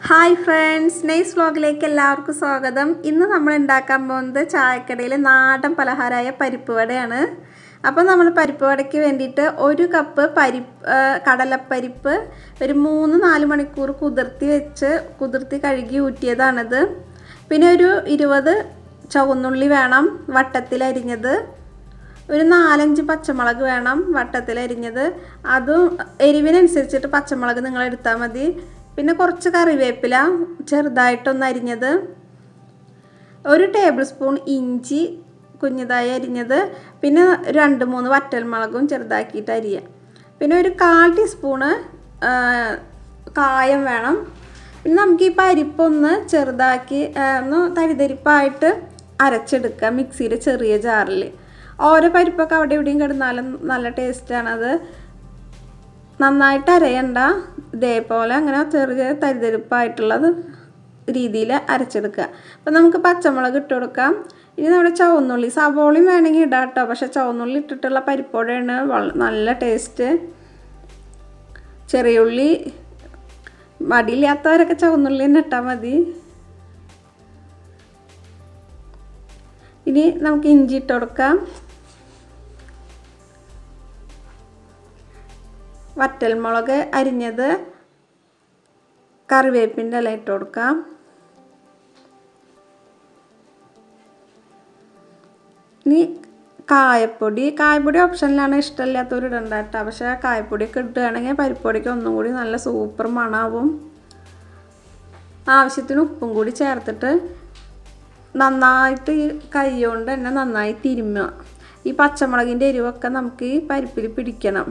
hi friends nice വ്ലോഗിലേക്ക് എല്ലാവർക്കും സ്വാഗതം ഇന്ന് നമ്മൾ ഉണ്ടാക്കാൻ പോകുന്നത് ചായക്കടയിലെ നാടൻ പലഹാരമായ പരിപ്പ് വടയാണ് അപ്പോൾ നമ്മൾ പരിപ്പ് വടയ്ക്ക് വേണ്ടിയിട്ട് ഒരു കപ്പ് പരിപ്പ് ആ, കടലപ്പരിപ്പ് ഒരു മൂന്ന് നാല് മണിക്കൂർ കുതിർത്തി വെച്ച് കുതിർത്തി കഴുകി ഊറ്റിയതാണിത് പിന്നെ ഒരു ഇരുപത് ചുവന്നുള്ളി വേണം വട്ടത്തിലരിഞ്ഞത് ഒരു നാലഞ്ച് പച്ചമുളക് വേണം വട്ടത്തിലരിഞ്ഞത് അതും എരിവിനനുസരിച്ചിട്ട് പച്ചമുളക് നിങ്ങൾ എടുത്താൽ മതി പിന്നെ കുറച്ച് കറിവേപ്പില ചെറുതായിട്ടൊന്ന് അരിഞ്ഞത് ഒരു ടേബിൾ സ്പൂൺ ഇഞ്ചി കുഞ്ഞതായി അരിഞ്ഞത് പിന്നെ രണ്ട് മൂന്ന് വറ്റൽമുളകും ചെറുതാക്കിയിട്ട് അരിയുക പിന്നെ ഒരു കാൽ ടീസ്പൂണ് ആ, കായം വേണം പിന്നെ നമുക്ക് ഈ പരിപ്പൊന്ന് ചെറുതാക്കി ആ, ഒന്ന് തരിതരിപ്പായിട്ട് അരച്ചെടുക്കുക മിക്സിയിൽ ചെറിയ ജാറിൽ ഓരോ പരിപ്പൊക്കെ അവിടെ ഇവിടെയും കിടന്നാലും നല്ല ടേസ്റ്റാണത് നന്നായിട്ട് അരയണ്ട ഇതേപോലെ അങ്ങനെ ചെറിയ തരിതരിപ്പായിട്ടുള്ളത് രീതിയിൽ അരച്ചെടുക്കുക അപ്പം നമുക്ക് പച്ചമുളക് ഇട്ട് കൊടുക്കാം ഇനി നമ്മുടെ ചുവന്നുള്ളി സവോളയും വേണമെങ്കിൽ ഇടാം കേട്ടോ പക്ഷേ ചുവന്നുള്ളി ഇട്ടിട്ടുള്ള പരിപ്പോടെയാണ് വള- നല്ല ടേസ്റ്റ് ചെറിയ ഉള്ളി മടിയില്ലാത്തവരൊക്കെ ചുവന്നുള്ളി തന്നെ ഇട്ടാൽ മതി ഇനി നമുക്ക് ഇഞ്ചി ഇട്ട് കൊടുക്കാം വറ്റൽമുളക് അരിഞ്ഞത് കറിവേപ്പിൻ്റെ ഇല ഇട്ട് കൊടുക്കാം ഇനി കായപ്പൊടി കായപ്പൊടി ഓപ്ഷനിലാണ് ഇഷ്ടമില്ലാത്തവർ ഇടണ്ട കേട്ടോ പക്ഷേ കായപ്പൊടിയൊക്കെ ഇടുകയാണെങ്കിൽ പരിപ്പൊടിക്ക് ഒന്നും കൂടി നല്ല സൂപ്പർ മണാവും ആവശ്യത്തിന് ഉപ്പും കൂടി ചേർത്തിട്ട് നന്നായിട്ട് ഈ കൈ കൊണ്ട് തന്നെ നന്നായി തിരുമ്മുക ഈ പച്ചമുളകിൻ്റെ എരിവൊക്കെ നമുക്ക് ഈ പരിപ്പിൽ പിടിക്കണം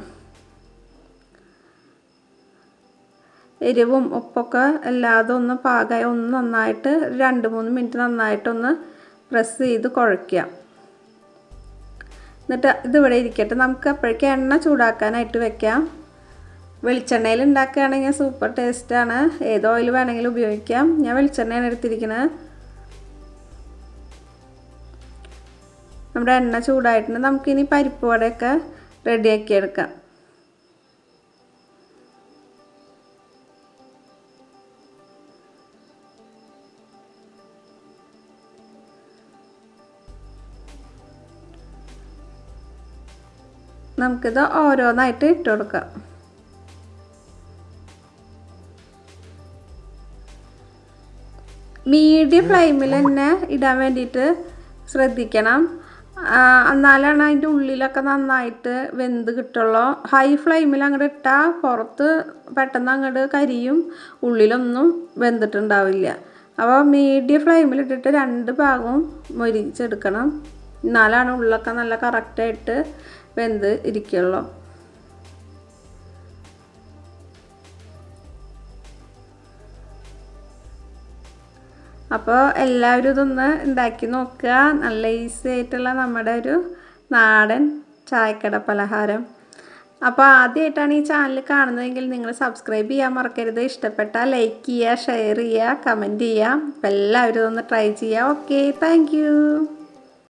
എരിവും ഉപ്പൊക്കെ എല്ലാതെ ഒന്ന് പാകമായി ഒന്ന് നന്നായിട്ട് ഒരു രണ്ട് മൂന്ന് മിനിറ്റ് നന്നായിട്ടൊന്ന് പ്രസ് ചെയ്ത് കുഴയ്ക്കുക എന്നിട്ട് ഇതിവിടെ ഇരിക്കട്ടെ നമുക്ക് അപ്പോഴേക്കും എണ്ണ ചൂടാക്കാനായിട്ട് വെക്കാം വെളിച്ചെണ്ണയിൽ ഉണ്ടാക്കുകയാണെങ്കിൽ സൂപ്പർ ടേസ്റ്റാണ് ഏത് ഓയിൽ വേണമെങ്കിലും ഉപയോഗിക്കാം ഞാൻ വെളിച്ചെണ്ണയാണ് എടുത്തിരിക്കുന്നത് നമ്മുടെ എണ്ണ ചൂടായിട്ടുണ്ട് നമുക്കിനി പരിപ്പ് വടയൊക്കെ റെഡിയാക്കി എടുക്കാം നമുക്കിത് ഓരോന്നായിട്ട് ഇട്ട് കൊടുക്കാം മീഡിയം ഫ്ലെയിമിൽ തന്നെ ഇടാൻ വേണ്ടിയിട്ട് ശ്രദ്ധിക്കണം ആ, എന്നാലാണ് അതിൻ്റെ ഉള്ളിലൊക്കെ നന്നായിട്ട് വെന്ത് കിട്ടുള്ളൂ ഹൈ ഫ്ലെയിമിൽ അങ്ങോട്ട് ഇട്ടാൽ പുറത്ത് പെട്ടെന്ന് അങ്ങോട്ട് കരിയും ഉള്ളിലൊന്നും വെന്തിട്ടുണ്ടാവില്ല അപ്പോൾ മീഡിയം ഫ്ലെയിമിൽ ഇട്ടിട്ട് രണ്ട് ഭാഗവും മൊരിച്ചെടുക്കണം എന്നാലാണ് ഉള്ളൊക്കെ നല്ല കറക്റ്റായിട്ട് വെന്ത് ഇരിക്കുള്ളൂ അപ്പോൾ എല്ലാവരും ഇതൊന്ന് ഉണ്ടാക്കി നോക്കുക നല്ല ഈസി ആയിട്ടുള്ള നമ്മുടെ ഒരു നാടൻ ചായക്കട പലഹാരം അപ്പോൾ ആദ്യമായിട്ടാണ് ഈ ചാനൽ കാണുന്നതെങ്കിൽ നിങ്ങൾ സബ്സ്ക്രൈബ് ചെയ്യാൻ മറക്കരുത് ഇഷ്ടപ്പെട്ടാൽ ലൈക്ക് ചെയ്യുക ഷെയർ ചെയ്യുക കമൻറ്റ് ചെയ്യുക അപ്പോൾ എല്ലാവരും ഒന്ന് ട്രൈ ചെയ്യുക ഓക്കെ താങ്ക്